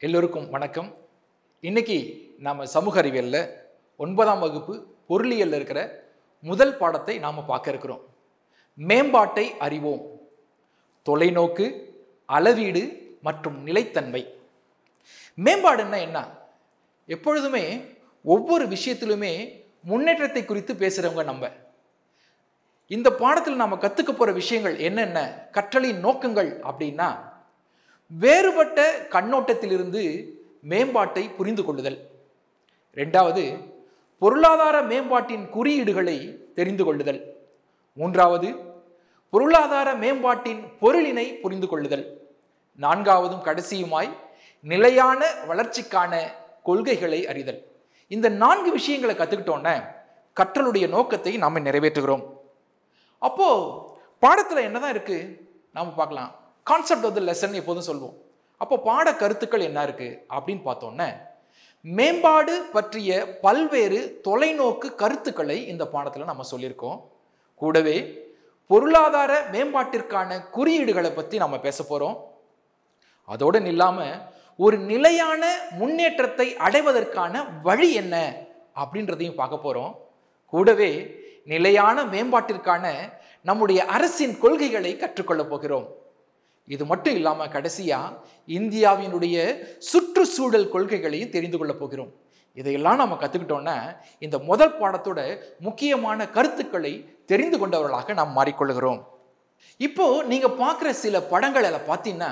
எல்லோருக்கும் வணக்கம் இன்னைக்கு நாம் சமூக அறிவியலில் ஒன்பதாம் வகுப்பு பொருளியலில் இருக்கிற முதல் பாடத்தை நாம் பார்க்க இருக்கிறோம் மேம்பாட்டை அறிவோம் தொலைநோக்கு அளவீடு மற்றும் நிலைத்தன்மை மேம்பாடுன்னா என்ன எப்பொழுதுமே ஒவ்வொரு விஷயத்திலுமே முன்னேற்றத்தை குறித்து பேசுகிறவங்க நம்ம இந்த பாடத்தில் நாம் கற்றுக்க போகிற விஷயங்கள் என்னென்ன கற்றலின் நோக்கங்கள் அப்படின்னா வேறுபட்ட கண்ணோட்டத்திலிருந்து மேம்பாட்டை புரிந்து கொள்ளுதல் ரெண்டாவது பொருளாதார மேம்பாட்டின் குறியீடுகளை தெரிந்து கொள்ளுதல் மூன்றாவது பொருளாதார மேம்பாட்டின் பொருளினை புரிந்து கொள்ளுதல் நான்காவதும் கடைசியுமாய் நிலையான வளர்ச்சிக்கான கொள்கைகளை அறிதல் இந்த நான்கு விஷயங்களை கற்றுக்கிட்டோன்னே கற்றலுடைய நோக்கத்தை நாம் நிறைவேற்றுகிறோம் அப்போ பாடத்தில் என்னதான் இருக்கு நாம பார்க்கலாம் கான்செப்ட் ஆஃப் த லெசன் எப்போதும் சொல்லுவோம் அப்போ பாட கருத்துக்கள் என்ன இருக்கு அப்படின்னு பார்த்தோன்னே மேம்பாடு பற்றிய பல்வேறு தொலைநோக்கு கருத்துக்களை இந்த பாடத்தில் நம்ம சொல்லியிருக்கோம் கூடவே பொருளாதார மேம்பாட்டிற்கான குறியீடுகளை பற்றி நம்ம பேச போகிறோம் அதோடு நில்லாம ஒரு நிலையான முன்னேற்றத்தை அடைவதற்கான வழி என்ன அப்படின்றதையும் பார்க்க போகிறோம் கூடவே நிலையான மேம்பாட்டிற்கான நம்முடைய அரசின் கொள்கைகளை கற்றுக்கொள்ளப் போகிறோம் இது மட்டும் இல்லாமல் கடைசியாக இந்தியாவினுடைய சுற்றுச்சூழல் கொள்கைகளையும் தெரிந்து கொள்ளப் போகிறோம் இதையெல்லாம் நம்ம கற்றுக்கிட்டோன்னா இந்த முதல் பாடத்தோட முக்கியமான கருத்துக்களை தெரிந்து கொண்டவர்களாக நாம் மாறிக்கொள்கிறோம் இப்போ நீங்கள் பார்க்குற சில படங்களை பார்த்தீங்கன்னா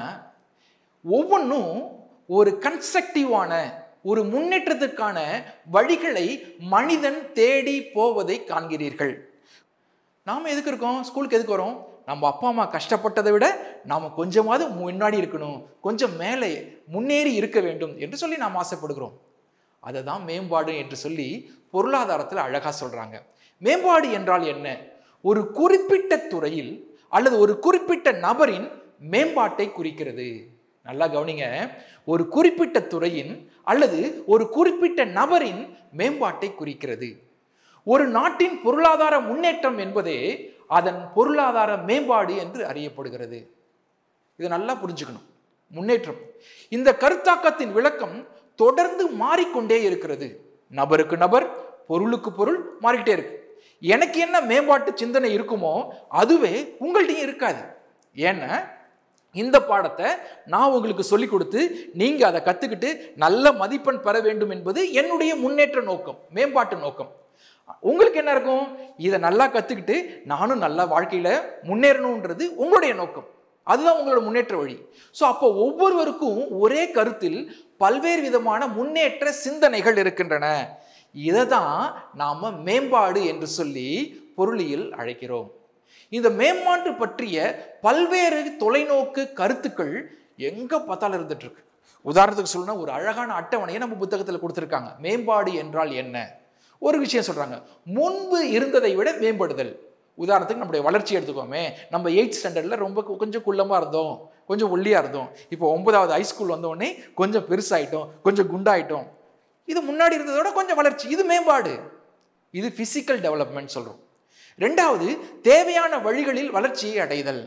ஒவ்வொன்றும் ஒரு கன்ஸ்ட்ரக்டிவான ஒரு முன்னேற்றத்துக்கான வழிகளை மனிதன் தேடி போவதை காண்கிறீர்கள் நாம் எதுக்கு இருக்கோம் ஸ்கூலுக்கு எதுக்கு வரோம் நம்ம அப்பா அம்மா கஷ்டப்பட்டதை விட நாம் கொஞ்சமாவது முன்னாடி இருக்கணும் கொஞ்சம் மேலே முன்னேறி இருக்க வேண்டும் என்று சொல்லி நாம் ஆசைப்படுகிறோம் அதை தான் மேம்பாடு என்று சொல்லி பொருளாதாரத்தில் அழகாக சொல்கிறாங்க மேம்பாடு என்றால் என்ன ஒரு குறிப்பிட்ட துறையில் அல்லது ஒரு குறிப்பிட்ட நபரின் மேம்பாட்டை குறிக்கிறது நல்லா கவனிங்க ஒரு குறிப்பிட்ட துறையின் அல்லது ஒரு குறிப்பிட்ட நபரின் மேம்பாட்டை குறிக்கிறது ஒரு நாட்டின் பொருளாதார முன்னேற்றம் என்பதே அதன் பொருளாதார மேம்பாடு என்று அறியப்படுகிறது இதை நல்லா புரிஞ்சுக்கணும் முன்னேற்றம் இந்த கருத்தாக்கத்தின் விளக்கம் தொடர்ந்து மாறிக்கொண்டே இருக்கிறது நபருக்கு நபர் பொருளுக்கு பொருள் மாறிக்கிட்டே இருக்கு எனக்கு என்ன மேம்பாட்டு சிந்தனை இருக்குமோ அதுவே உங்கள்கிட்டையும் இருக்காது ஏன்னா இந்த பாடத்தை நான் உங்களுக்கு சொல்லிக் கொடுத்து நீங்கள் அதை கற்றுக்கிட்டு நல்ல மதிப்பெண் பெற வேண்டும் என்பது என்னுடைய முன்னேற்ற நோக்கம் மேம்பாட்டு நோக்கம் உங்களுக்கு என்ன இருக்கும் இதை நல்லா கற்றுக்கிட்டு நானும் நல்லா வாழ்க்கையில் முன்னேறணுன்றது உங்களுடைய நோக்கம் அதுதான் உங்களோட முன்னேற்ற வழி ஸோ அப்போ ஒவ்வொருவருக்கும் ஒரே கருத்தில் பல்வேறு விதமான முன்னேற்ற சிந்தனைகள் இருக்கின்றன இதை தான் நாம் மேம்பாடு என்று சொல்லி பொருளியல் அழைக்கிறோம் இந்த மேம்பாட்டு பற்றிய பல்வேறு தொலைநோக்கு கருத்துக்கள் எங்கே பார்த்தாலும் இருந்துட்டு இருக்கு உதாரணத்துக்கு சொல்லணும்னா ஒரு அழகான அட்டவணையை நம்ம புத்தகத்தில் கொடுத்துருக்காங்க மேம்பாடு என்றால் என்ன ஒரு விஷயம் சொல்கிறாங்க முன்பு இருந்ததை விட மேம்படுதல் உதாரணத்துக்கு நம்முடைய வளர்ச்சி எடுத்துக்கோமே நம்ம எயிட் ஸ்டாண்டர்டில் ரொம்ப கொஞ்சம் குள்ளமாக இருந்தோம் கொஞ்சம் ஒல்லியாக இருந்தோம் இப்போ ஒன்பதாவது ஹைஸ்கூல் வந்தோடனே கொஞ்சம் பெருசாயிட்டோம் கொஞ்சம் குண்டாயிட்டோம் இது முன்னாடி இருந்ததோட கொஞ்சம் வளர்ச்சி இது மேம்பாடு இது ஃபிசிக்கல் டெவலப்மெண்ட் சொல்கிறோம் ரெண்டாவது தேவையான வழிகளில் வளர்ச்சியை அடைதல்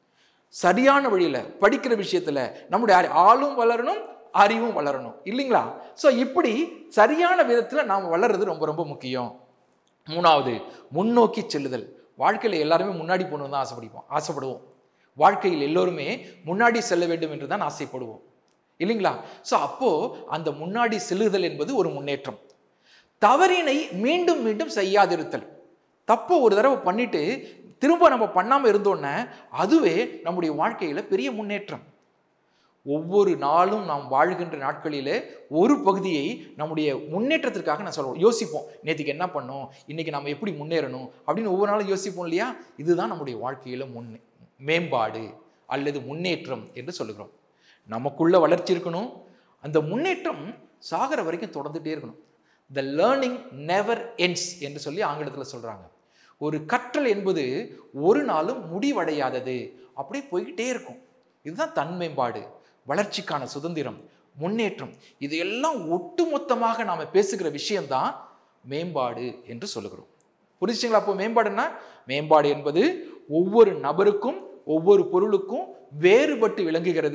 சரியான வழியில் படிக்கிற விஷயத்தில் நம்முடைய ஆளும் வளரணும் அறிவும் வளரணும் இல்லைங்களா ஸோ இப்படி சரியான விதத்தில் நாம் வளர்றது ரொம்ப ரொம்ப முக்கியம் மூணாவது முன்னோக்கி செல்லுதல் வாழ்க்கையில் எல்லாருமே முன்னாடி போகணுன்னு தான் ஆசைப்படிப்போம் ஆசைப்படுவோம் வாழ்க்கையில் எல்லோருமே முன்னாடி செல்ல வேண்டும் என்று தான் ஆசைப்படுவோம் இல்லைங்களா ஸோ அப்போது அந்த முன்னாடி செல்லுதல் என்பது ஒரு முன்னேற்றம் தவறினை மீண்டும் மீண்டும் செய்யாதிருத்தல் தப்பு ஒரு தடவை பண்ணிட்டு திரும்ப நம்ம பண்ணாமல் இருந்தோன்னே அதுவே நம்முடைய வாழ்க்கையில் பெரிய முன்னேற்றம் ஒவ்வொரு நாளும் நாம் வாழ்கின்ற நாட்களிலே ஒரு பகுதியை நம்முடைய முன்னேற்றத்திற்காக நான் சொல்லுவோம் யோசிப்போம் நேற்றுக்கு என்ன பண்ணோம் இன்றைக்கி நம்ம எப்படி முன்னேறணும் அப்படின்னு ஒவ்வொரு நாளும் யோசிப்போம் இல்லையா இதுதான் நம்முடைய வாழ்க்கையில் முன்னே மேம்பாடு அல்லது முன்னேற்றம் என்று சொல்லுகிறோம் நமக்குள்ள வளர்ச்சி இருக்கணும் அந்த முன்னேற்றம் சாகிற வரைக்கும் தொடர்ந்துகிட்டே இருக்கணும் த லேர்னிங் நெவர் எண்ட்ஸ் என்று சொல்லி ஆங்கிலத்தில் சொல்கிறாங்க ஒரு கற்றல் என்பது ஒரு நாளும் முடிவடையாதது அப்படியே போய்கிட்டே இருக்கும் இதுதான் தன்மேம்பாடு வளர்ச்சிக்கான சுதந்திரம் முன்னேற்றம் இதையெல்லாம் ஒட்டுமொத்தமாக நாம் பேசுகிற விஷயம்தான் மேம்பாடு என்று சொல்லுகிறோம் புரிஞ்சுங்களா அப்போ மேம்பாடுன்னா மேம்பாடு என்பது ஒவ்வொரு நபருக்கும் ஒவ்வொரு பொருளுக்கும் வேறுபட்டு விளங்குகிறது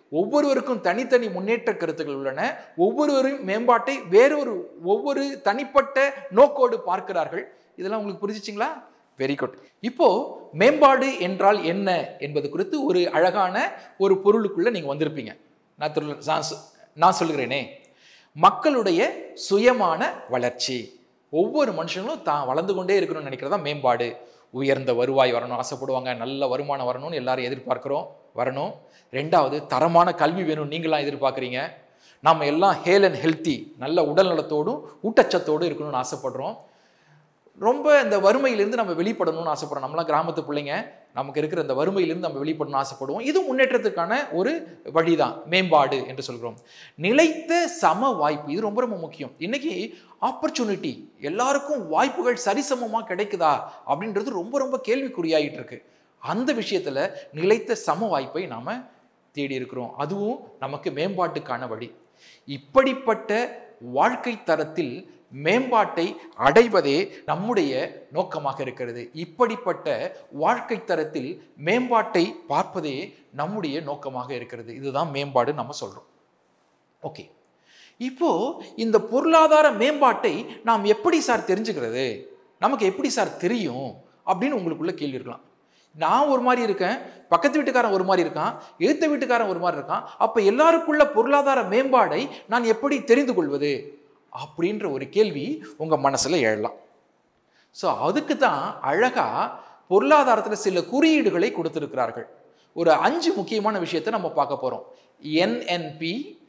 ஒவ்வொருவருக்கும் தனித்தனி முன்னேற்ற கருத்துக்கள் உள்ளன ஒவ்வொருவரும் மேம்பாட்டை வேறொரு ஒவ்வொரு தனிப்பட்ட நோக்கோடு பார்க்கிறார்கள் இதெல்லாம் உங்களுக்கு புரிஞ்சிச்சிங்களா வெரி குட் இப்போ மேம்பாடு என்றால் என்ன என்பது குறித்து ஒரு அழகான ஒரு பொருளுக்குள்ள நீங்க வந்திருப்பீங்க நான் தொல்- நான் சொ- நான் சொல்லுகிறேனே மக்களுடைய சுயமான வளர்ச்சி ஒவ்வொரு மனுஷங்களும் தான் வளர்ந்து கொண்டே இருக்கணும்னு நினைக்கிறதா மேம்பாடு உயர்ந்த வருவாய் வரணும் ஆசைப்படுவாங்க நல்ல வருமானம் வரணும்னு எல்லாரும் எதிர்பார்க்கிறோம் வரணும் ரெண்டாவது தரமான கல்வி வேணும் நீங்களாம் எதிர்பார்க்குறீங்க நாம் எல்லாம் ஹேல் அண்ட் ஹெல்த்தி நல்ல உடல் நலத்தோடும் ஊட்டச்சத்தோடும் இருக்கணும்னு ஆசைப்படுறோம் ரொம்ப இந்த வறுமையிலிருந்து நம்ம வெளிப்படணும்னு ஆசைப்படுறோம் நம்மளாம் கிராமத்து பிள்ளைங்க நமக்கு இருக்கிற இந்த வறுமையிலிருந்து நம்ம வெளிப்படணும்னு ஆசைப்படுவோம் இது முன்னேற்றத்துக்கான ஒரு வழிதான் மேம்பாடு என்று சொல்கிறோம் நிலைத்த சம வாய்ப்பு இது ரொம்ப ரொம்ப முக்கியம் இன்னைக்கு ஆப்பர்ச்சுனிட்டி எல்லாருக்கும் வாய்ப்புகள் சரிசமமாக கிடைக்குதா அப்படின்றது ரொம்ப ரொம்ப கேள்விக்குறியாயிட்டு இருக்கு அந்த விஷயத்துல நிலைத்த சம வாய்ப்பை நாம தேடி இருக்கிறோம் அதுவும் நமக்கு மேம்பாட்டுக்கான வழி இப்படிப்பட்ட வாழ்க்கை தரத்தில் மேம்பாட்டை அடைவதே நம்முடைய நோக்கமாக இருக்கிறது இப்படிப்பட்ட வாழ்க்கை தரத்தில் மேம்பாட்டை பார்ப்பதே நம்முடைய நோக்கமாக இருக்கிறது இதுதான் மேம்பாடு நம்ம சொல்றோம் ஓகே இப்போ இந்த பொருளாதார மேம்பாட்டை நாம் எப்படி சார் தெரிஞ்சுக்கிறது நமக்கு எப்படி சார் தெரியும் அப்படின்னு உங்களுக்குள்ள கேள்வி இருக்கலாம் நான் ஒரு மாதிரி இருக்கேன் பக்கத்து வீட்டுக்காரன் ஒரு மாதிரி இருக்கான் எழுத்த வீட்டுக்காரன் ஒரு மாதிரி இருக்கான் அப்ப எல்லாருக்குள்ள பொருளாதார மேம்பாடை நான் எப்படி தெரிந்து கொள்வது அப்படின்ற ஒரு கேள்வி உங்க மனசுல எழலாம் ஸோ அதுக்கு தான் அழகா பொருளாதாரத்தில் சில குறியீடுகளை கொடுத்திருக்கிறார்கள் ஒரு அஞ்சு முக்கியமான விஷயத்தை நம்ம பார்க்க போறோம் NNP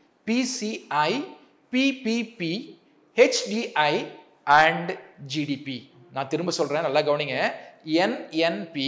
PCI PPP HDI and GDP நான் திரும்ப சொல்றேன் நல்லா கவனிங்க NNP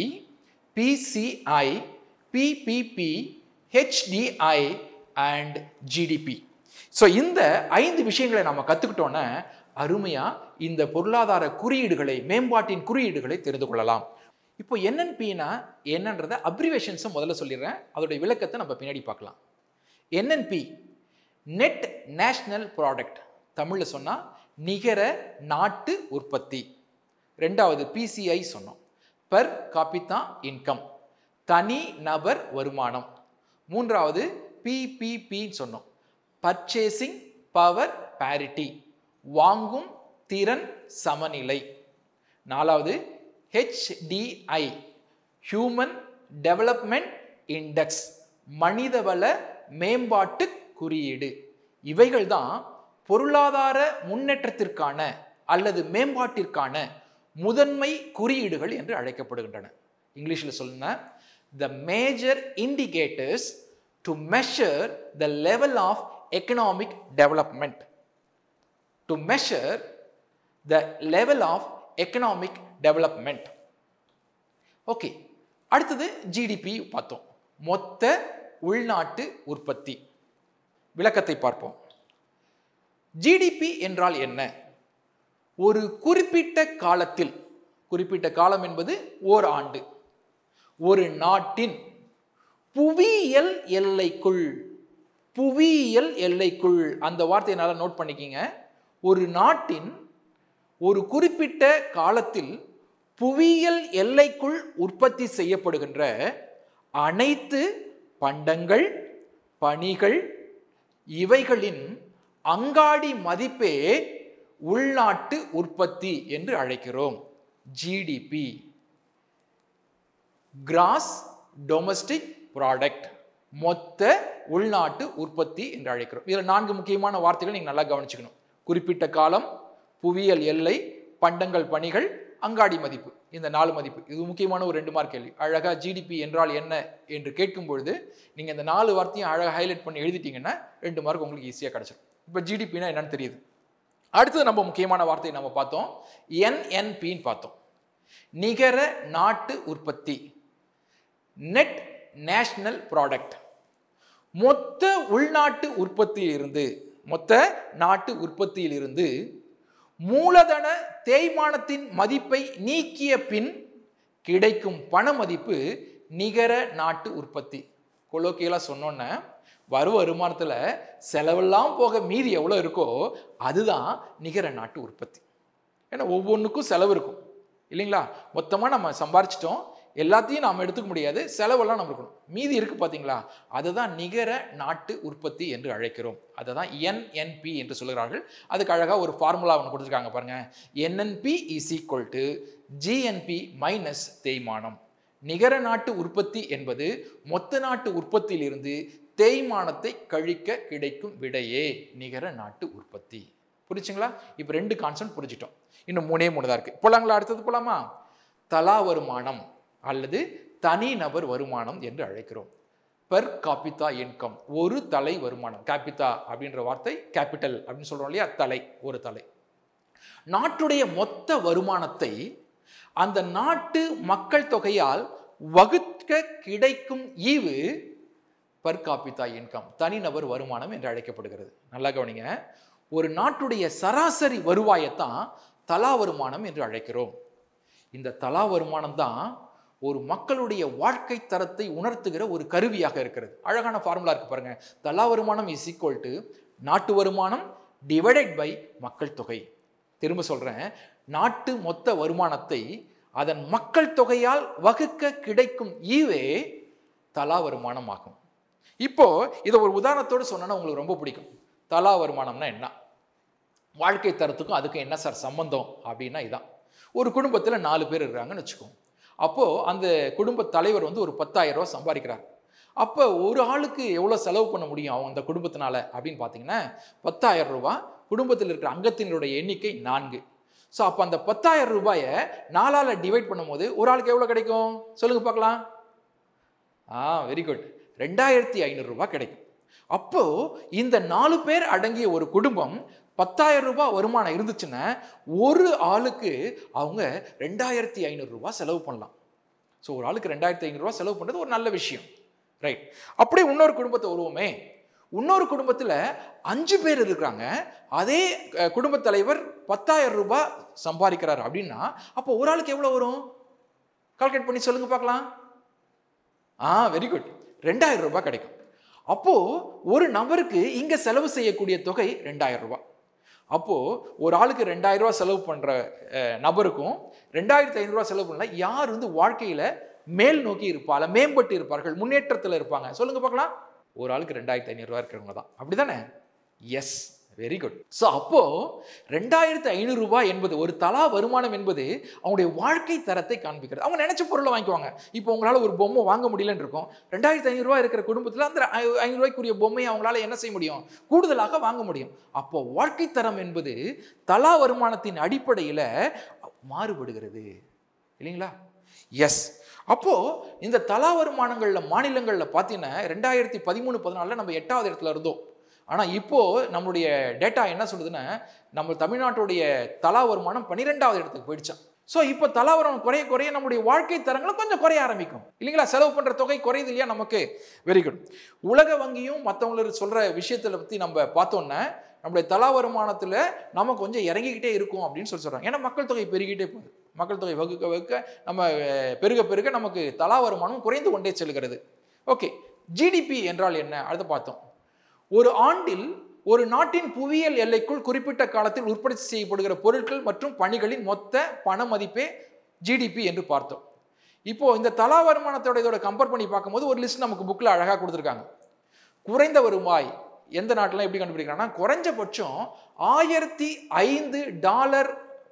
PCI PPP HDI and GDP so இந்த ஐந்து விஷயங்களை நம்ம கற்றுக்கிட்டோன்னா அருமையாக இந்த பொருளாதார குறியீடுகளை மேம்பாட்டின் குறியீடுகளை தெரிந்து கொள்ளலாம் இப்போ என்என்பினா என்னன்றத அப்ரிவேஷன்ஸை முதல்ல சொல்லிடுறேன் அதோடைய விளக்கத்தை நம்ம பின்னாடி பார்க்கலாம் என்என்பி நெட் நேஷ்னல் ப்ராடக்ட் தமிழில் சொன்னால் நிகர நாட்டு உற்பத்தி ரெண்டாவது பிசிஐ சொன்னோம் பர் காபித்தா இன்கம் தனி நபர் வருமானம் மூன்றாவது பிபிபின்னு சொன்னோம் பர்ச்சேசிங் பவர் parity வாங்கும் திறன் சமநிலை நாலாவது ஹெச்டிஐ ஹியூமன் டெவலப்மெண்ட் இண்டெக்ஸ் மனிதவள மேம்பாட்டு குறியீடு இவைகள் தான் பொருளாதார முன்னேற்றத்திற்கான அல்லது மேம்பாட்டிற்கான முதன்மை குறியீடுகள் என்று அழைக்கப்படுகின்றன இங்கிலீஷில் சொல்லுங்க the major indicators to measure the level of economic development to measure the level of economic development okay அடுத்தது ஜிடிபி பார்த்தோம் மொத்த உள்நாட்டு உற்பத்தி விளக்கத்தை பார்ப்போம் ஜிடிபி என்றால் என்ன ஒரு குறிப்பிட்ட காலத்தில் குறிப்பிட்ட காலம் என்பது ஓர் ஆண்டு ஒரு நாட்டின் புவியியல் எல்லைக்குள் புவியியல் எல்லைக்குள் அந்த வார்த்தையை நல்லா நோட் பண்ணிக்கிங்க ஒரு நாட்டின் ஒரு குறிப்பிட்ட காலத்தில் புவியியல் எல்லைக்குள் உற்பத்தி செய்யப்படுகின்ற அனைத்து பண்டங்கள் பணிகள் இவைகளின் அங்காடி மதிப்பே உள்நாட்டு உற்பத்தி என்று அழைக்கிறோம் ஜிடிபி கிராஸ் டொமஸ்டிக் ப்ராடக்ட் மொத்த உள்நாட்டு உற்பத்தி என்று அழைக்கிறோம் இதில் நான்கு முக்கியமான வார்த்தைகள் நீங்கள் நல்லா கவனிச்சுக்கணும் குறிப்பிட்ட காலம் புவியியல் எல்லை பண்டங்கள் பணிகள் அங்காடி மதிப்பு இந்த நாலு மதிப்பு இது முக்கியமான ஒரு ரெண்டு மார்க் கேள்வி அழகா ஜிடிபி என்றால் என்ன என்று கேட்கும் பொழுது நீங்கள் இந்த நாலு வார்த்தையும் அழகாக ஹைலைட் பண்ணி எழுதிட்டீங்கன்னா ரெண்டு மார்க் உங்களுக்கு ஈஸியாக கிடைச்சிடும் இப்போ ஜிடிபினா என்னன்னு தெரியுது அடுத்தது நம்ம முக்கியமான வார்த்தையை நம்ம பார்த்தோம் என்என்பின்னு பார்த்தோம் நிகர நாட்டு உற்பத்தி நெட் நேஷனல் ப்ராடக்ட் மொத்த உள்நாட்டு உற்பத்தியிலிருந்து மொத்த நாட்டு உற்பத்தியிலிருந்து மூலதன தேய்மானத்தின் மதிப்பை நீக்கிய பின் கிடைக்கும் பண மதிப்பு நிகர நாட்டு உற்பத்தி கொலோக்கியலாக சொன்னோன்னே வரும் வருமானத்தில் செலவெல்லாம் போக மீதி எவ்வளோ இருக்கோ அதுதான் நிகர நாட்டு உற்பத்தி ஏன்னா ஒவ்வொன்றுக்கும் செலவு இருக்கும் இல்லைங்களா மொத்தமாக நம்ம சம்பாரிச்சிட்டோம் எல்லாத்தையும் நாம் எடுத்துக்க முடியாது செலவெல்லாம் நம்ம இருக்கணும் மீதி இருக்கு பார்த்தீங்களா அதுதான் நிகர நாட்டு உற்பத்தி என்று அழைக்கிறோம் அதை தான் என்என்பி என்று சொல்கிறார்கள் அதுக்கு அழகாக ஒரு ஃபார்முலா ஒன்று கொடுத்துருக்காங்க பாருங்க NNP is equal to GNP minus தேய்மானம் நிகர நாட்டு உற்பத்தி என்பது மொத்த நாட்டு உற்பத்தியிலிருந்து தேய்மானத்தை கழிக்க கிடைக்கும் விடையே நிகர நாட்டு உற்பத்தி புரிச்சுங்களா இப்போ ரெண்டு கான்செப்ட் புரிஞ்சிட்டோம் இன்னும் மூணே மூணு தான் இருக்கு போலாங்களா அடுத்தது போலாமா தலா வருமானம் அல்லது தனிநபர் வருமானம் என்று அழைக்கிறோம் பெர் காபிதா இன்கம் ஒரு தலை வருமானம் கேபிட்டா அப்படின்ற வார்த்தை கேபிட்டல் அப்படின்னு சொல்றோம் இல்லையா தலை ஒரு தலை நாட்டுடைய மொத்த வருமானத்தை அந்த நாட்டு மக்கள் தொகையால் வகுக்க கிடைக்கும் ஈவு பர் காபிதா இன்கம் தனிநபர் வருமானம் என்று அழைக்கப்படுகிறது நல்லா கவனிங்க ஒரு நாட்டுடைய சராசரி வருவாயைத்தான் தலா வருமானம் என்று அழைக்கிறோம் இந்த தலா வருமானம் தான் ஒரு மக்களுடைய வாழ்க்கை தரத்தை உணர்த்துகிற ஒரு கருவியாக இருக்கிறது அழகான ஃபார்முலா இருக்கு பாருங்க தலா வருமானம் இஸ் ஈக்குவல் டு நாட்டு வருமானம் டிவைடட் பை மக்கள் தொகை திரும்ப சொல்றேன் நாட்டு மொத்த வருமானத்தை அதன் மக்கள் தொகையால் வகுக்க கிடைக்கும் ஈவே தலா வருமானம் ஆகும் இப்போ இதை ஒரு உதாரணத்தோடு சொன்னா உங்களுக்கு ரொம்ப பிடிக்கும் தலா வருமானம்னா என்ன வாழ்க்கை தரத்துக்கும் அதுக்கும் என்ன சார் சம்பந்தம் அப்படின்னா இதான் ஒரு குடும்பத்தில் நாலு பேர் இருக்கிறாங்கன்னு வச்சுக்கோங்க அப்போது அந்த குடும்ப தலைவர் வந்து ஒரு பத்தாயிரம் ரூபா சம்பாதிக்கிறார் அப்போ ஒரு ஆளுக்கு எவ்வளோ செலவு பண்ண முடியும் அவங்க அந்த குடும்பத்தினால அப்படின்னு பார்த்தீங்கன்னா பத்தாயிரம் ரூபாய் குடும்பத்தில் இருக்கிற அங்கத்தினருடைய எண்ணிக்கை நான்கு ஸோ அப்போ அந்த பத்தாயிரம் ரூபாயை நாலால் டிவைட் பண்ணும்போது ஒரு ஆளுக்கு எவ்வளோ கிடைக்கும் சொல்லுங்க பார்க்கலாம் ஆ வெரி குட் ரெண்டாயிரத்தி ஐநூறுரூபா கிடைக்கும் அப்போ இந்த நாலு பேர் அடங்கிய ஒரு குடும்பம் பத்தாயிரம் ரூபாய் வருமானம் இருந்துச்சுன்னா ஒரு ஆளுக்கு அவங்க ரெண்டாயிரத்தி ஐநூறுரூவா செலவு பண்ணலாம் ஸோ ஒரு ஆளுக்கு ரெண்டாயிரத்தி ஐநூறுரூவா செலவு பண்ணுறது ஒரு நல்ல விஷயம் ரைட் அப்படியே இன்னொரு குடும்பத்தை வருவோமே இன்னொரு குடும்பத்தில் அஞ்சு பேர் இருக்கிறாங்க அதே அஹ், குடும்பத் தலைவர் பத்தாயிரம் ரூபாய் சம்பாதிக்கிறார் அப்படின்னா அப்போ ஒரு ஆளுக்கு எவ்வளோ வரும் கால்குலேட் பண்ணி சொல்லுங்க பார்க்கலாம் ஆ வெரி குட் ரெண்டாயிரம் ரூபாய் கிடைக்கும் அப்போ ஒரு நபருக்கு இங்க செலவு செய்யக்கூடிய தொகை ரெண்டாயிரம் ரூபாய் அப்போ ஒரு ஆளுக்கு ரெண்டாயிரம் ரூபாய் செலவு பண்ற அஹ், நபருக்கும் ரெண்டாயிரத்தி ஐநூறு ரூபாய் செலவு பண்ணல யார் வந்து வாழ்க்கையில மேல் நோக்கி இருப்பால மேம்பட்டு இருப்பார்கள் முன்னேற்றத்தில் இருப்பாங்க சொல்லுங்க பார்க்கலாம் ஒரு ஆளுக்கு ரெண்டாயிரத்தி ஐநூறு ரூபாய் இருக்கிறவங்க தான் அப்படிதானே எஸ் வெரி குட் ஸோ அப்போ ரெண்டாயிரத்து ஐநூறு ரூபாய் என்பது ஒரு தலா வருமானம் என்பது அவங்களுடைய வாழ்க்கை தரத்தை காண்பிக்கிறது அவங்க நினைச்ச பொருளை வாங்கிக்குவாங்க இப்போ உங்களால் ஒரு பொம்மை வாங்க முடியலன்னு இருக்கும் ரெண்டாயிரத்து ஐநூறுரூவா இருக்கிற குடும்பத்தில் அந்த ஐ- ஐநூறு ரூபாய்க்குரிய பொம்மையை அவங்களால என்ன செய்ய முடியும் கூடுதலாக வாங்க முடியும் அப்போ வாழ்க்கை தரம் என்பது தலா வருமானத்தின் அடிப்படையில் மாறுபடுகிறது இல்லைங்களா எஸ் அப்போ இந்த தலா வருமானங்களில் மாநிலங்களில் பார்த்தீங்கன்னா ரெண்டாயிரத்தி பதிமூணு பதினாலில் நம்ம எட்டாவது இடத்துல இருந்தோம் ஆனால் இப்போ நம்மளுடைய டேட்டா என்ன சொல்லுதுன்னா நம்ம தமிழ்நாட்டுடைய தலா வருமானம் பன்னிரெண்டாவது இடத்துக்கு போயிடுச்சான் ஸோ இப்போ தலா வருமானம் குறைய குறைய நம்முடைய வாழ்க்கை தரங்களும் கொஞ்சம் குறைய ஆரம்பிக்கும் இல்லைங்களா செலவு பண்ணுற தொகை குறையுது இல்லையா நமக்கு வெரி குட் உலக வங்கியும் மற்றவங்களுக்கு சொல்கிற விஷயத்தில் பற்றி நம்ம பார்த்தோன்னா நம்மளுடைய தலா வருமானத்தில் நம்ம கொஞ்சம் இறங்கிக்கிட்டே இருக்கும் அப்படின்னு சொல்லி சொல்கிறாங்க ஏன்னா மக்கள் தொகை பெருகிட்டே போகுது மக்கள் தொகை வகுக்க வகுக்க நம்ம அஹ், பெருக பெருக நமக்கு தலா வருமானம் குறைந்து கொண்டே செல்கிறது ஓகே ஜிடிபி என்றால் என்ன அடுத்து பார்த்தோம் ஒரு ஆண்டில் ஒரு நாட்டின் புவியியல் எல்லைக்குள் குறிப்பிட்ட காலத்தில் உற்பத்தி செய்யப்படுகிற பொருட்கள் மற்றும் பணிகளின் மொத்த பண மதிப்பே ஜிடிபி என்று பார்த்தோம் இப்போ இந்த தலா வருமானத்தோட இதோட கம்பேர் பண்ணி பார்க்கும்போது ஒரு லிஸ்ட் நமக்கு புக்கில் அழகாக கொடுத்துருக்காங்க குறைந்த வருவாய் எந்த நாட்டிலாம் எப்படி கண்டுபிடிக்கிறாங்கன்னா குறைஞ்சபட்சம் ஆயிரத்தி ஐந்து டாலர்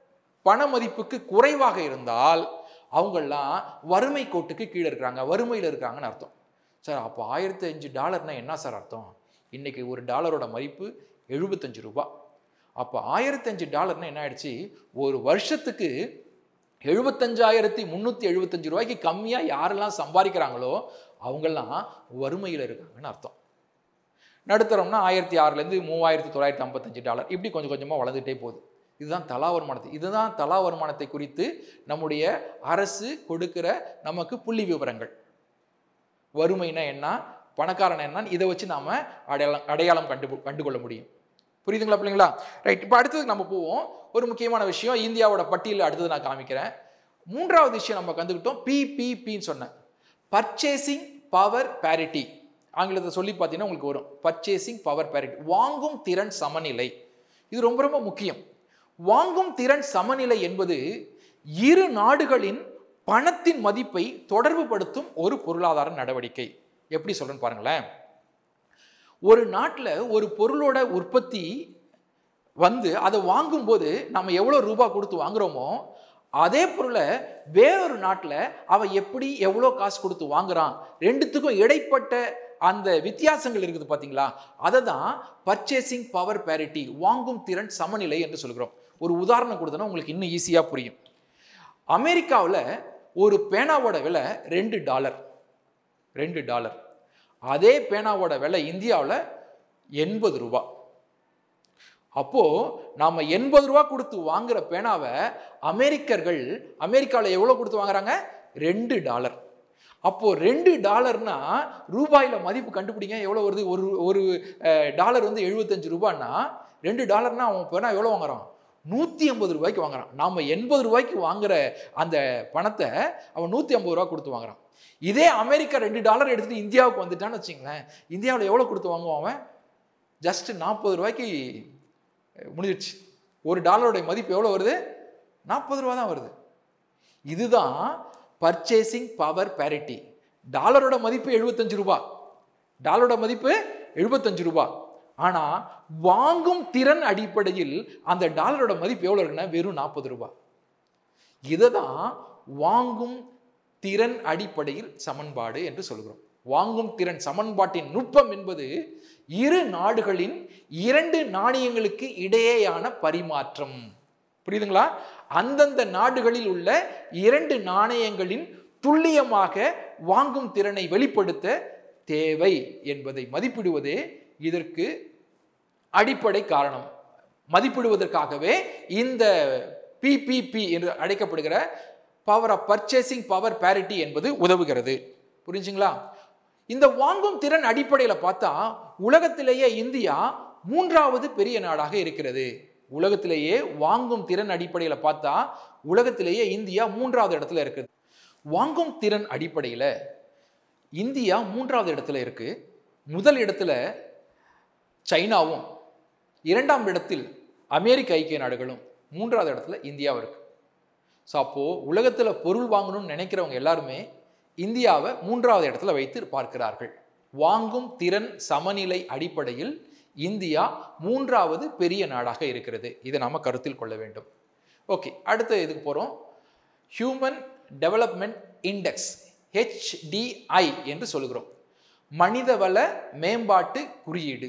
பண மதிப்புக்கு குறைவாக இருந்தால் அவங்கெல்லாம் வறுமை கோட்டுக்கு கீழே இருக்கிறாங்க வறுமையில் இருக்காங்கன்னு அர்த்தம் சார் அப்போ ஆயிரத்தி அஞ்சு டாலர்னா என்ன சார் அர்த்தம் இன்னைக்கு ஒரு டாலரோட மதிப்பு எழுபத்தஞ்சு ரூபாய் அப்போ ஆயிரத்தஞ்சு டாலர்னா என்ன ஆயிடுச்சு ஒரு வருஷத்துக்கு எழுபத்தஞ்சாயிரத்தி முந்நூற்றி எழுபத்தஞ்சு ரூபாய்க்கு கம்மியாக யாரெல்லாம் சம்பாதிக்கிறாங்களோ அவங்கெல்லாம் வறுமையில் இருக்காங்கன்னு அர்த்தம் நடுத்தரம்னா ஆயிரத்தி ஆறுலேருந்து மூவாயிரத்தி தொள்ளாயிரத்தி ஐம்பத்தஞ்சு டாலர் இப்படி கொஞ்சம் கொஞ்சமாக வளர்ந்துட்டே போகுது இதுதான் தலா வருமானத்தை இதுதான் தலா வருமானத்தை குறித்து நம்முடைய அரசு கொடுக்கிற நமக்கு புள்ளி விவரங்கள் வறுமைனா என்ன பணக்காரன் என்னன்னு இதை வச்சு நாம அடையாளம் அடையாளம் கண்டு கண்டுகொள்ள முடியும் புரியுதுங்களா பிள்ளைங்களா ரைட் இப்போ அடுத்தது நம்ம போவோம் ஒரு முக்கியமான விஷயம் இந்தியாவோட பட்டியல் அடுத்தது நான் காமிக்கிறேன் மூன்றாவது விஷயம் நம்ம கண்டுக்கிட்டோம் பிபிபின்னு சொன்னேன் பர்ச்சேசிங் பவர் parity ஆங்கிலத்தை சொல்லி பார்த்தீங்கன்னா உங்களுக்கு வரும் பர்ச்சேசிங் பவர் parity வாங்கும் திறன் சமநிலை இது ரொம்ப ரொம்ப முக்கியம் வாங்கும் திறன் சமநிலை என்பது இரு நாடுகளின் பணத்தின் மதிப்பை தொடர்புபடுத்தும் ஒரு பொருளாதார நடவடிக்கை எப்படி சொல்றேன்னு பாருங்களேன் ஒரு நாட்டில் ஒரு பொருளோட உற்பத்தி வந்து அதை வாங்கும்போது நம்ம எவ்வளோ ரூபாய் கொடுத்து வாங்குறோமோ அதே பொருளை வேறொரு நாட்டில் அவன் எப்படி எவ்வளோ காசு கொடுத்து வாங்குறான் ரெண்டுத்துக்கும் இடைப்பட்ட அந்த வித்தியாசங்கள் இருக்குது பார்த்தீங்களா அதை தான் பர்ச்சேசிங் பவர் பேரிட்டி வாங்கும் திறன் சமநிலை என்று சொல்கிறோம் ஒரு உதாரணம் கொடுத்தோன்னா உங்களுக்கு இன்னும் ஈஸியாக புரியும் அமெரிக்காவில் ஒரு பேனாவோட விலை ரெண்டு டாலர் ரெண்டு டாலர் அதே பேனாவோட விலை இந்தியாவில் எண்பது ரூபா அப்போது நாம் எண்பது ரூபா கொடுத்து வாங்குற பேனாவை அமெரிக்கர்கள் அமெரிக்காவில் எவ்வளோ கொடுத்து வாங்குறாங்க ரெண்டு டாலர் அப்போது ரெண்டு டாலர்னா ரூபாயில் மதிப்பு கண்டுபிடிங்க எவ்வளோ வருது ஒரு ஒரு அஹ், டாலர் வந்து எழுபத்தஞ்சு ரூபான்னா ரெண்டு டாலர்னா அவன் பேனா எவ்வளோ வாங்குறான் நூற்றி ஐம்பது ரூபாய்க்கு வாங்குறான் நாம் எண்பது ரூபாய்க்கு வாங்குற அந்த பணத்தை அவன் நூற்றி ஐம்பது ரூபா கொடுத்து வாங்குறான் இதே அமெரிக்கா ரெண்டு டாலர் எடுத்துட்டு இந்தியாவுக்கு வந்துட்டான்னு வச்சுங்களேன் இந்தியாவில் எவ்வளோ கொடுத்து வாங்குவான் அவன் ஜஸ்ட் நாற்பது ரூபாய்க்கு முடிஞ்சிடுச்சு ஒரு டாலருடைய மதிப்பு எவ்வளோ வருது நாற்பது ரூபா தான் வருது இதுதான் பர்ச்சேசிங் பவர் பேரிட்டி டாலரோட மதிப்பு எழுபத்தஞ்சு ரூபா டாலரோட மதிப்பு எழுபத்தஞ்சு ரூபா ஆனால் வாங்கும் திறன் அடிப்படையில் அந்த டாலரோட மதிப்பு எவ்வளோ இருக்குன்னா வெறும் நாற்பது ரூபா இதை தான் வாங்கும் திறன் அடிப்படையில் சமன்பாடு என்று சொல்கிறோம் வாங்கும் திறன் சமன்பாட்டின் நுட்பம் என்பது இரு நாடுகளின் இரண்டு நாணயங்களுக்கு இடையேயான பரிமாற்றம் புரியுதுங்களா அந்தந்த நாடுகளில் உள்ள இரண்டு நாணயங்களின் துல்லியமாக வாங்கும் திறனை வெளிப்படுத்த தேவை என்பதை மதிப்பிடுவதே இதற்கு அடிப்படை காரணம் மதிப்பிடுவதற்காகவே இந்த பிபிபி என்று அழைக்கப்படுகிற power of purchasing power parity என்பது உதவுகிறது புரிஞ்சுங்களா இந்த வாங்கும் திறன் அடிப்படையில் பார்த்தா உலகத்திலேயே இந்தியா மூன்றாவது பெரிய நாடாக இருக்கிறது உலகத்திலேயே வாங்கும் திறன் அடிப்படையில் பார்த்தா உலகத்திலேயே இந்தியா மூன்றாவது இடத்துல இருக்குது வாங்கும் திறன் அடிப்படையில் இந்தியா மூன்றாவது இடத்துல இருக்கு முதல் இடத்துல சைனாவும் இரண்டாம் இடத்தில் அமெரிக்க ஐக்கிய நாடுகளும் மூன்றாவது இடத்துல இந்தியாவும் இருக்கு ஸோ அப்போது உலகத்தில் பொருள் வாங்கணும்னு நினைக்கிறவங்க எல்லாருமே இந்தியாவை மூன்றாவது இடத்துல வைத்து பார்க்கிறார்கள் வாங்கும் திறன் சமநிலை அடிப்படையில் இந்தியா மூன்றாவது பெரிய நாடாக இருக்கிறது இதை நாம் கருத்தில் கொள்ள வேண்டும் ஓகே அடுத்த இதுக்கு போகிறோம் ஹியூமன் டெவலப்மெண்ட் இண்டெக்ஸ் ஹெச்டிஐ என்று சொல்கிறோம் மனிதவள மேம்பாட்டு குறியீடு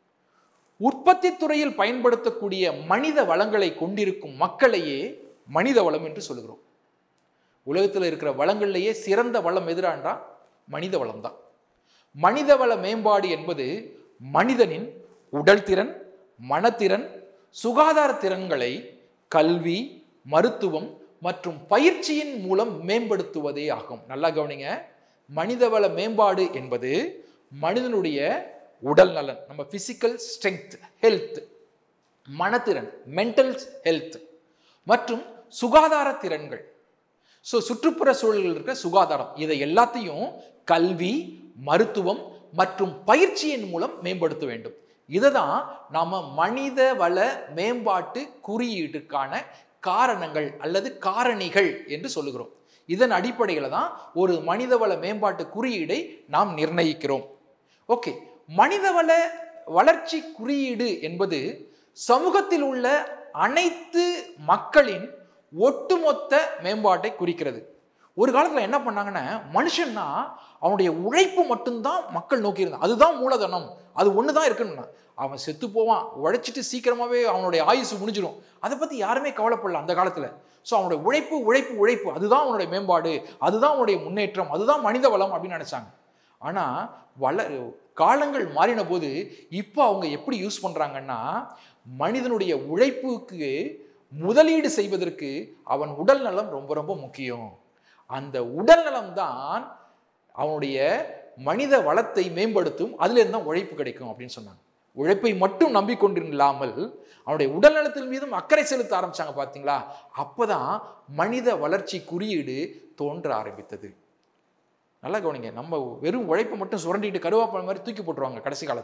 உற்பத்தி துறையில் பயன்படுத்தக்கூடிய மனித வளங்களை கொண்டிருக்கும் மக்களையே மனித வளம் என்று சொல்கிறோம் உலகத்தில் இருக்கிற வளங்கள்லேயே சிறந்த வளம் எதிராண்டா மனித வளம் தான் மனிதவள மேம்பாடு என்பது மனிதனின் உடல் திறன் மனத்திறன் சுகாதார திறன்களை கல்வி மருத்துவம் மற்றும் பயிற்சியின் மூலம் மேம்படுத்துவதே ஆகும் நல்லா கவனிங்க மனிதவள மேம்பாடு என்பது மனிதனுடைய உடல் நலன் நம்ம பிசிக்கல் ஸ்ட்ரென்த் ஹெல்த் மனத்திறன் மென்டல் ஹெல்த் மற்றும் சுகாதார திறன்கள் ஸோ சுற்றுப்புற சூழலில் இருக்கிற சுகாதாரம் இதை எல்லாத்தையும் கல்வி மருத்துவம் மற்றும் பயிற்சியின் மூலம் மேம்படுத்த வேண்டும் இதை தான் நாம் மனித வள மேம்பாட்டு குறியீட்டுக்கான காரணங்கள் அல்லது காரணிகள் என்று சொல்லுகிறோம் இதன் அடிப்படையில் தான் ஒரு மனிதவள மேம்பாட்டு குறியீடை நாம் நிர்ணயிக்கிறோம் ஓகே மனிதவள வளர்ச்சி குறியீடு என்பது சமூகத்தில் உள்ள அனைத்து மக்களின் ஒட்டுமொத்த மேம்பாட்டை குறிக்கிறது ஒரு காலத்தில் என்ன பண்ணாங்கன்னா மனுஷன்னா அவனுடைய உழைப்பு மட்டும்தான் மக்கள் நோக்கி இருந்தான் அதுதான் மூலதனம் அது ஒன்று தான் இருக்குன்னா அவன் செத்து போவான் உழைச்சிட்டு சீக்கிரமாகவே அவனுடைய ஆயுசு முடிஞ்சிடும் அதை பற்றி யாருமே கவலைப்படல அந்த காலத்தில் ஸோ அவனுடைய உழைப்பு உழைப்பு உழைப்பு அதுதான் அவனுடைய மேம்பாடு அதுதான் அவனுடைய முன்னேற்றம் அதுதான் மனித வளம் அப்படின்னு நினச்சாங்க ஆனால் வள காலங்கள் மாறின போது இப்போ அவங்க எப்படி யூஸ் பண்ணுறாங்கன்னா மனிதனுடைய உழைப்புக்கு முதலீடு செய்வதற்கு அவன் உடல் நலம் ரொம்ப ரொம்ப முக்கியம் அந்த உடல் நலம் தான் அவனுடைய மனித வளத்தை மேம்படுத்தும் அதுலேருந்து தான் உழைப்பு கிடைக்கும் அப்படின்னு சொன்னாங்க உழைப்பை மட்டும் நம்பிக்கொண்டில்லாமல் அவனுடைய உடல் நலத்தின் மீதும் அக்கறை செலுத்த ஆரம்பிச்சாங்க பார்த்தீங்களா அப்போதான் மனித வளர்ச்சி குறியீடு தோன்ற ஆரம்பித்தது நல்லா கவனிங்க நம்ம வெறும் உழைப்பை மட்டும் சுரண்டிட்டு கருவாப்பழம் மாதிரி தூக்கி போட்டுருவாங்க கடைசி காலத்தில்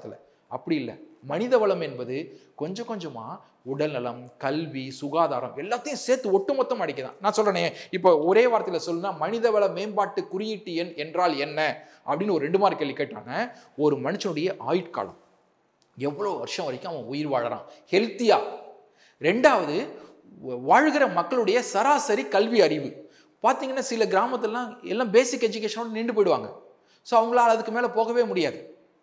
அப்படி இல்லை மனித வளம் என்பது கொஞ்சம் கொஞ்சமா உடல் நலம் கல்வி சுகாதாரம் எல்லாத்தையும் சேர்த்து ஒட்டுமொத்தம் அடிக்குதான் நான் சொல்றேனே இப்போ ஒரே வார்த்தையில் சொல்லுனா மனித வள மேம்பாட்டு குறியீட்டு எண் என்றால் என்ன அப்படின்னு ஒரு ரெண்டு மார்க் கேள்வி கேட்டாங்க ஒரு மனுஷனுடைய ஆயுட்காலம் எவ்வளோ வருஷம் வரைக்கும் அவன் உயிர் வாழறான் ஹெல்த்தியா ரெண்டாவது வ- வாழ்கிற மக்களுடைய சராசரி கல்வி அறிவு பார்த்தீங்கன்னா சில கிராமத்துலலாம் எல்லாம் பேசிக் எஜுகேஷனோட நின்று போயிடுவாங்க ஸோ அவங்களால அதுக்கு மேலே போகவே முடியாது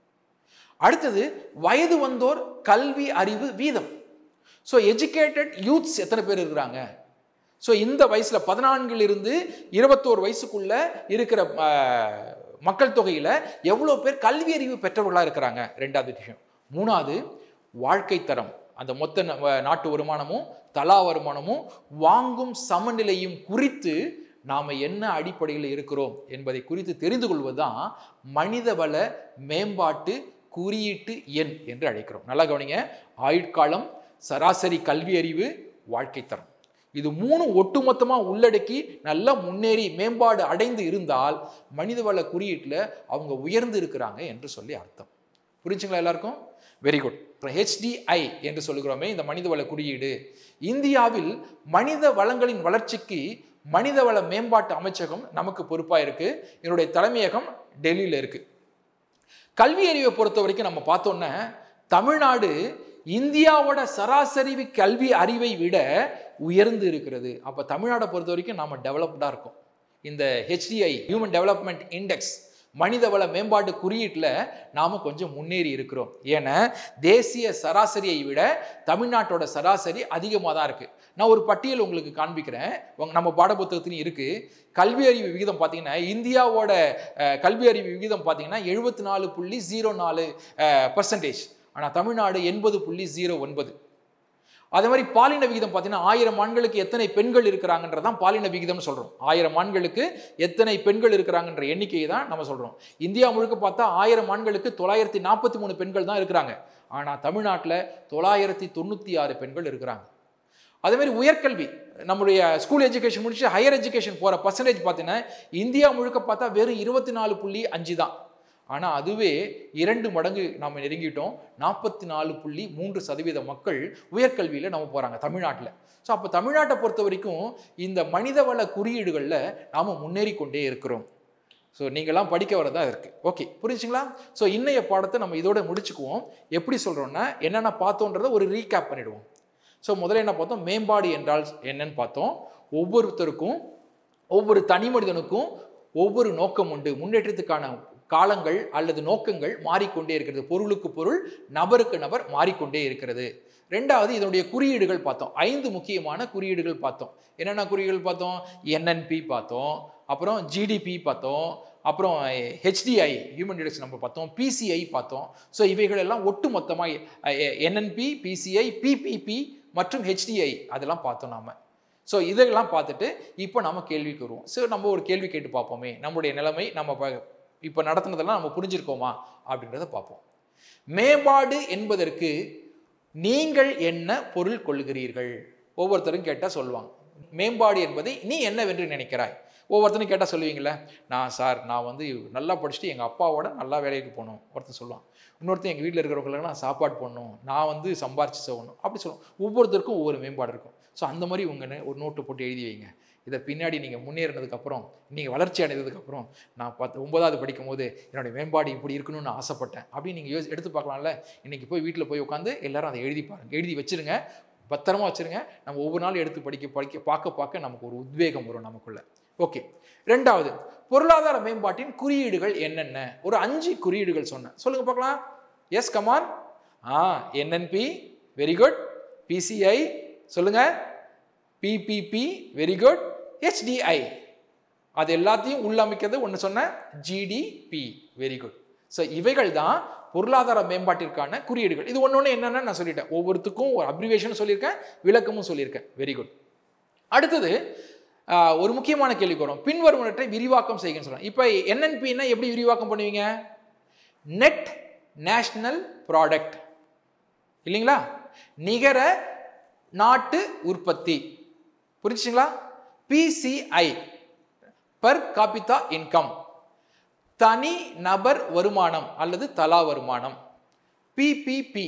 அடுத்தது வயது வந்தோர் கல்வி அறிவு வீதம் ஸோ எஜுகேட்டட் யூத்ஸ் எத்தனை பேர் இருக்கிறாங்க ஸோ இந்த வயசில் பதினான்கிலிருந்து இருபத்தோரு வயசுக்குள்ள இருக்கிற ஆஹ், மக்கள் தொகையில் எவ்வளோ பேர் கல்வி அறிவு பெற்றவர்களாக இருக்கிறாங்க ரெண்டாவது விஷயம் மூணாவது வாழ்க்கை தரம் அந்த மொத்த ந- வ- நாட்டு வருமானமும் தலா வருமானமும் வாங்கும் சமநிலையும் குறித்து நாம் என்ன அடிப்படையில் இருக்கிறோம் என்பதை குறித்து தெரிந்து கொள்வதுதான் மனிதவள மேம்பாட்டு குறியீட்டு எண் என்று அழைக்கிறோம் நல்லா கவனிங்க ஆயுட்காலம் சராசரி கல்வி அறிவு வாழ்க்கை தரம் இது மூணு ஒட்டுமொத்தமாக உள்ளடக்கி நல்லா முன்னேறி மேம்பாடு அடைந்து இருந்தால் மனிதவள குறியீட்டில் அவங்க உயர்ந்து இருக்கிறாங்க என்று சொல்லி அர்த்தம் புரிஞ்சுங்களா எல்லாருக்கும் வெரி குட் ஹெச்டிஐ என்று சொல்லுகிறோமே இந்த மனிதவள குறியீடு இந்தியாவில் மனித வளங்களின் வளர்ச்சிக்கு மனிதவள மேம்பாட்டு அமைச்சகம் நமக்கு பொறுப்பாக இருக்கு என்னுடைய தலைமையகம் டெல்லியில் இருக்கு கல்வி அறிவை பொறுத்த வரைக்கும் நம்ம பார்த்தோன்னா தமிழ்நாடு இந்தியாவோட சராசரி கல்வி அறிவை விட உயர்ந்து இருக்கிறது அப்போ தமிழ்நாடை பொறுத்த வரைக்கும் நாம டெவலப்டாக இருக்கோம் இந்த ஹெச்டிஐ ஹியூமன் டெவலப்மெண்ட் இண்டெக்ஸ் மனிதவள மேம்பாட்டு குறியீட்டில் நாம் கொஞ்சம் முன்னேறி இருக்கிறோம் ஏன்னா தேசிய சராசரியை விட தமிழ்நாட்டோட சராசரி அதிகமாக தான் இருக்குது நான் ஒரு பட்டியல் உங்களுக்கு காண்பிக்கிறேன் உங்க- நம்ம பாடப்புத்தகத்திலையும் இருக்குது கல்வி அறிவு விகிதம் பார்த்தீங்கன்னா இந்தியாவோட அஹ், கல்வி அறிவு விகிதம் பார்த்தீங்கன்னா எழுபத்தி நாலு புள்ளி ஜீரோ நாலு பர்சன்டேஜ் ஆனால் தமிழ்நாடு எண்பது புள்ளி ஜீரோ ஒன்பது அதே மாதிரி பாலின விகிதம் பார்த்தீங்கன்னா ஆயிரம் ஆண்களுக்கு எத்தனை பெண்கள் இருக்கிறாங்கன்றதான் பாலின விகிதம்னு சொல்கிறோம் ஆயிரம் ஆண்களுக்கு எத்தனை பெண்கள் இருக்கிறாங்கன்ற எண்ணிக்கையை தான் நம்ம சொல்கிறோம் இந்தியா முழுக்க பார்த்தா ஆயிரம் ஆண்களுக்கு தொள்ளாயிரத்தி நாற்பத்தி மூணு பெண்கள் தான் இருக்கிறாங்க ஆனால் தமிழ்நாட்டில் தொள்ளாயிரத்தி தொண்ணூற்றி ஆறு பெண்கள் இருக்கிறாங்க அதே மாதிரி உயர்கல்வி நம்முடைய ஸ்கூல் எஜுகேஷன் முடிச்சு ஹையர் எஜுகேஷன் போகிற பர்சன்டேஜ் பார்த்தீங்கன்னா இந்தியா முழுக்க பார்த்தா வெறும் இருபத்தி நாலு புள்ளி அஞ்சு தான் ஆனால் அதுவே இரண்டு மடங்கு நாம் நெருங்கிட்டோம் நாற்பத்தி நாலு புள்ளி மூன்று சதவீத மக்கள் உயர்கல்வியில் நம்ம போகிறாங்க தமிழ்நாட்டில் ஸோ அப்போ தமிழ்நாட்டை பொறுத்த வரைக்கும் இந்த மனிதவள குறியீடுகளில் நாம் முன்னேறி கொண்டே இருக்கிறோம் ஸோ நீங்களாம் படிக்க வரதா இருக்குது ஓகே புரிஞ்சுங்களா ஸோ இன்னைய பாடத்தை நம்ம இதோட முடிச்சுக்குவோம் எப்படி சொல்கிறோன்னா என்னென்ன பார்த்தோன்றதை ஒரு ரீகேப் பண்ணிடுவோம் ஸோ முதல்ல என்ன பார்த்தோம் மேம்பாடு என்றால் என்னன்னு பார்த்தோம் ஒவ்வொருத்தருக்கும் ஒவ்வொரு தனி மனிதனுக்கும் ஒவ்வொரு நோக்கம் உண்டு முன்னேற்றத்துக்கான காலங்கள் அல்லது நோக்கங்கள் மாறிக்கொண்டே இருக்கிறது பொருளுக்கு பொருள் நபருக்கு நபர் மாறிக்கொண்டே இருக்கிறது ரெண்டாவது இதனுடைய குறியீடுகள் பார்த்தோம் ஐந்து முக்கியமான குறியீடுகள் பார்த்தோம் என்னென்ன குறியீடுகள் பார்த்தோம் என்என்பி பார்த்தோம் அப்புறம் ஜிடிபி பார்த்தோம் அப்புறம் ஹெச்டிஐ ஹியூமன் இண்டெக்ஸ் நம்ம பார்த்தோம் பிசிஐ பார்த்தோம் ஸோ இவைகள் எல்லாம் ஒட்டு மொத்தமாக என்என்பி பிசிஐ பிபிபி மற்றும் ஹெச்டிஐ அதெல்லாம் பார்த்தோம் நாம ஸோ இதெல்லாம் பார்த்துட்டு இப்போ நம்ம கேள்விக்கு வருவோம் ஸோ நம்ம ஒரு கேள்வி கேட்டு பார்ப்போமே நம்முடைய நிலைமை நம்ம ப- இப்போ நடத்துனதெல்லாம் நம்ம புரிஞ்சிருக்கோமா அப்படின்றத பார்ப்போம் மேம்பாடு என்பதற்கு நீங்கள் என்ன பொருள் கொள்கிறீர்கள் ஒவ்வொருத்தரும் கேட்டால் சொல்லுவாங்க மேம்பாடு என்பதை நீ என்னவென்று நினைக்கிறாய் ஒவ்வொருத்தரும் கேட்டால் சொல்லுவீங்களே நான் சார் நான் வந்து நல்லா படிச்சுட்டு எங்கள் அப்பாவோட நல்லா வேலைக்கு போகணும் ஒருத்தன் சொல்லுவான் இன்னொருத்தன் எங்கள் வீட்டில் இருக்கிறவங்களுக்கு நான் சாப்பாடு போடணும் நான் வந்து சம்பாரிச்சு போகணும் அப்படி சொல்லுவோம் ஒவ்வொருத்தருக்கும் ஒவ்வொரு மேம்பாடு இருக்கும் ஸோ அந்த மாதிரி உங்கள் ஒரு நோட்டு போட்டு எழுதி வைங்க இதை பின்னாடி நீங்கள் முன்னேறினதுக்கப்புறம் நீங்கள் வளர்ச்சி அடைந்ததுக்கப்புறம் நான் பத்து ஒன்பதாவது படிக்கும் போது என்னுடைய மேம்பாடு இப்படி இருக்கணும்னு நான் ஆசைப்பட்டேன் அப்படின்னு நீங்கள் யோசி எடுத்து பார்க்கலாம்ல இன்னைக்கு போய் வீட்டில் போய் உட்காந்து எல்லாரும் அதை எழுதி பாருங்க எழுதி வச்சிருங்க பத்திரமா வச்சிருங்க நம்ம ஒவ்வொரு நாள் எடுத்து படிக்க படிக்க பார்க்க பார்க்க நமக்கு ஒரு உத்வேகம் வரும் நமக்குள்ள ஓகே ரெண்டாவது பொருளாதார மேம்பாட்டின் குறியீடுகள் என்னென்ன ஒரு அஞ்சு குறியீடுகள் சொன்னேன் சொல்லுங்க பார்க்கலாம் yes come on ah NNP very good PCI சொல்லுங்க பிபிபி வெரி குட் ஹெச்டிஐ அது எல்லாத்தையும் உள்ளமைக்கிறது ஒன்று சொன்னேன் ஜிடிபி வெரி குட் ஸோ இவைகள் தான் பொருளாதார மேம்பாட்டிற்கான குறியீடுகள் இது ஒன்று ஒன்று என்னென்னு நான் சொல்லிட்டேன் ஒவ்வொருத்துக்கும் ஒரு அப்ரிவேஷன் சொல்லியிருக்கேன் விளக்கமும் சொல்லியிருக்கேன் வெரி குட் அடுத்தது ஆஹ், ஒரு முக்கியமான கேள்விக்கு வரும் பின்வருவனற்றை விரிவாக்கம் செய்யுங்கன்னு சொல்கிறேன் இப்போ என்என்பின்னா எப்படி விரிவாக்கம் பண்ணுவீங்க நெட் நேஷ்னல் ப்ராடக்ட் இல்லைங்களா நிகர நாட்டு உற்பத்தி புரிஞ்சுங்களா பிசிஐ பர் காபிதா இன்கம் தனி நபர் வருமானம் அல்லது தலா வருமானம் பிபிபி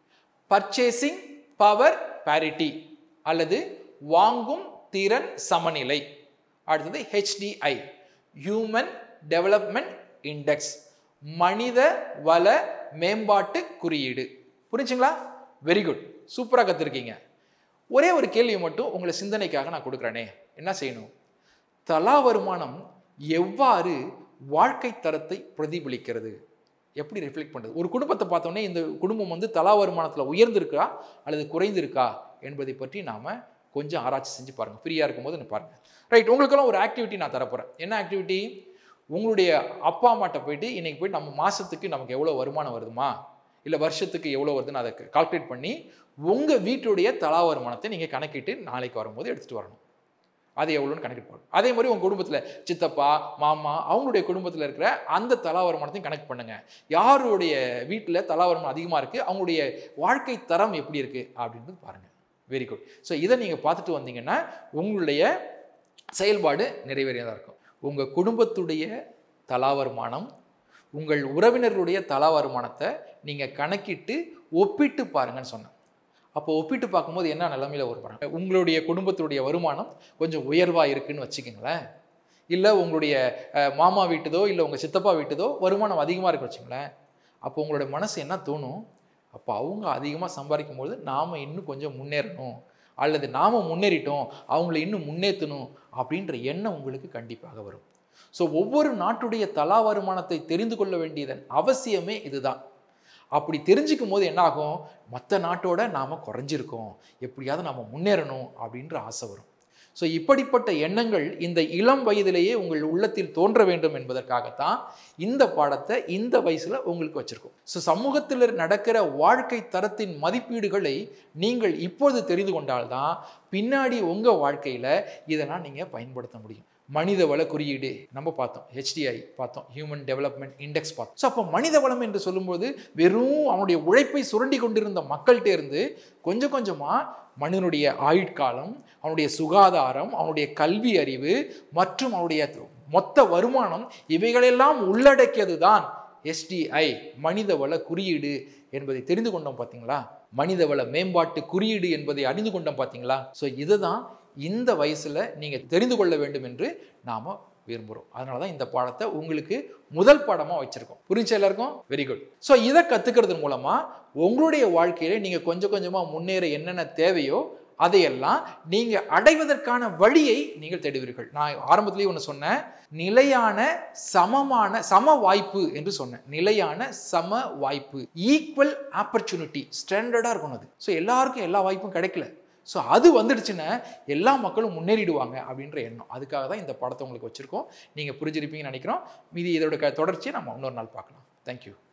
பர்ச்சேசிங் பவர் parity அல்லது வாங்கும் திறன் சமநிலை அடுத்தது ஹெச்டிஐ ஹியூமன் டெவலப்மெண்ட் இண்டெக்ஸ் மனித வள மேம்பாட்டு குறியீடு புரிஞ்சுங்களா வெரி குட் சூப்பராக கற்றுருக்கீங்க ஒரே ஒரு கேள்வி மட்டும் உங்களை சிந்தனைக்காக நான் கொடுக்குறேனே என்ன செய்யணும் தலா வருமானம் எவ்வாறு வாழ்க்கை தரத்தை பிரதிபலிக்கிறது எப்படி ரிஃப்ளெக்ட் பண்ணுறது ஒரு குடும்பத்தை பார்த்தோன்னே இந்த குடும்பம் வந்து தலா வருமானத்தில் உயர்ந்திருக்கா அல்லது குறைந்திருக்கா என்பதை பற்றி நாம் கொஞ்சம் ஆராய்ச்சி செஞ்சு பாருங்கள் ஃப்ரீயாக இருக்கும்போது நான் பாருங்கள் ரைட் உங்களுக்கெல்லாம் ஒரு ஆக்டிவிட்டி நான் தரப்போகிறேன் என்ன ஆக்டிவிட்டி உங்களுடைய அப்பா அம்மாட்ட போயிட்டு இன்னைக்கு போயிட்டு நம்ம மாதத்துக்கு நமக்கு எவ்வளோ வருமானம் வருதுமா இல்லை வருஷத்துக்கு எவ்வளோ வருதுன்னு அதை கால்குலேட் பண்ணி உங்கள் வீட்டுடைய தலா வருமானத்தை நீங்கள் கணக்கிட்டு நாளைக்கு வரும்போது எடுத்துகிட்டு வரணும் அது எவ்வளோன்னு கணக்கிட்டு போடணும் அதே மாதிரி உங்கள் குடும்பத்தில் சித்தப்பா மாமா அவங்களுடைய குடும்பத்தில் இருக்கிற அந்த தலா வருமானத்தையும் கணக்கு பண்ணுங்க யாருடைய வீட்டில் தலா வருமானம் அதிகமாக இருக்குது அவங்களுடைய வாழ்க்கை தரம் எப்படி இருக்குது அப்படின்றது பாருங்கள் வெரி குட் ஸோ இதை நீங்கள் பார்த்துட்டு வந்தீங்கன்னா உங்களுடைய செயல்பாடு நிறைவேறியதாக இருக்கும் உங்கள் குடும்பத்துடைய தலா வருமானம் உங்கள் உறவினர்களுடைய தலா வருமானத்தை நீங்கள் கணக்கிட்டு ஒப்பிட்டு பாருங்கன்னு சொன்னேன் அப்போ ஒப்பிட்டு பார்க்கும்போது என்ன நிலைமையில வருவாங்க உங்களுடைய குடும்பத்துடைய வருமானம் கொஞ்சம் உயர்வாக இருக்குன்னு வச்சுக்கோங்களேன் இல்லை உங்களுடைய அஹ், மாமா வீட்டுதோ இல்லை உங்கள் சித்தப்பா வீட்டுதோ வருமானம் அதிகமாக இருக்கு வச்சுங்களேன் அப்போ உங்களுடைய மனசு என்ன தோணும் அப்போ அவங்க அதிகமாக சம்பாதிக்கும்போது நாம் இன்னும் கொஞ்சம் முன்னேறணும் அல்லது நாம் முன்னேறிட்டோம் அவங்கள இன்னும் முன்னேற்றணும் அப்படின்ற எண்ணம் உங்களுக்கு கண்டிப்பாக வரும் ஸோ ஒவ்வொரு நாட்டுடைய தலா வருமானத்தை தெரிந்து கொள்ள வேண்டியதன் அவசியமே இதுதான் அப்படி தெரிஞ்சுக்கும் போது என்ன ஆகும் மற்ற நாட்டோட நாம் குறைஞ்சிருக்கோம் எப்படியாவது நாம் முன்னேறணும் அப்படின்ற ஆசை வரும் ஸோ இப்படிப்பட்ட எண்ணங்கள் இந்த இளம் வயதிலேயே உங்கள் உள்ளத்தில் தோன்ற வேண்டும் என்பதற்காகத்தான் இந்த பாடத்தை இந்த வயசில் உங்களுக்கு வச்சுருக்கோம் ஸோ சமூகத்தில் நடக்கிற வாழ்க்கை தரத்தின் மதிப்பீடுகளை நீங்கள் இப்போது தெரிந்து கொண்டால்தான் பின்னாடி உங்கள் வாழ்க்கையில் இதெல்லாம் நீங்கள் பயன்படுத்த முடியும் மனித வள குறியீடு நம்ம பார்த்தோம் ஹெச்டிஐ பார்த்தோம் ஹியூமன் டெவலப்மெண்ட் இண்டெக்ஸ் பார்த்தோம் ஸோ அப்போ மனித வளம் என்று சொல்லும்போது வெறும் அவனுடைய உழைப்பை சுரண்டி கொண்டிருந்த மக்கள்கிட்ட இருந்து கொஞ்சம் கொஞ்சமாக மனிதனுடைய ஆயுட்காலம் அவனுடைய சுகாதாரம் அவனுடைய கல்வி அறிவு மற்றும் அவனுடைய மொத்த வருமானம் இவைகளெல்லாம் உள்ளடக்கியது தான் எஸ்டிஐ மனித வள குறியீடு என்பதை தெரிந்து கொண்டோம் பார்த்தீங்களா மனித வள மேம்பாட்டு குறியீடு என்பதை அறிந்து கொண்டோம் பார்த்தீங்களா ஸோ இதுதான் இந்த வயசில் நீங்கள் தெரிந்து கொள்ள வேண்டும் என்று நாம் விரும்புகிறோம் அதனால தான் இந்த பாடத்தை உங்களுக்கு முதல் பாடமாக வச்சுருக்கோம் புரிஞ்சு எல்லாருக்கும் வெரி குட் ஸோ இதை கற்றுக்கிறது மூலமாக உங்களுடைய வாழ்க்கையில் நீங்கள் கொஞ்சம் கொஞ்சமாக முன்னேற என்னென்ன தேவையோ அதையெல்லாம் நீங்கள் அடைவதற்கான வழியை நீங்கள் தேடுவீர்கள் நான் ஆரம்பத்திலேயே ஒன்று சொன்னேன் நிலையான சமமான சம வாய்ப்பு என்று சொன்னேன் நிலையான சம வாய்ப்பு ஈக்குவல் ஆப்பர்ச்சுனிட்டி ஸ்டாண்டர்டாக இருக்கணும் அது ஸோ எல்லாருக்கும் எல்லா வாய்ப்பும் கிடைக்கல ஸோ அது வந்துடுச்சுன்னா எல்லா மக்களும் முன்னேறிடுவாங்க அப்படின்ற எண்ணம் அதுக்காக தான் இந்த படத்தை உங்களுக்கு வச்சுருக்கோம் நீங்கள் புரிஞ்சிருப்பீங்கன்னு நினைக்கிறோம் மீதி இதோட க- தொடர்ச்சியை நம்ம இன்னொரு நாள் பார்க்கலாம் தேங்க்யூ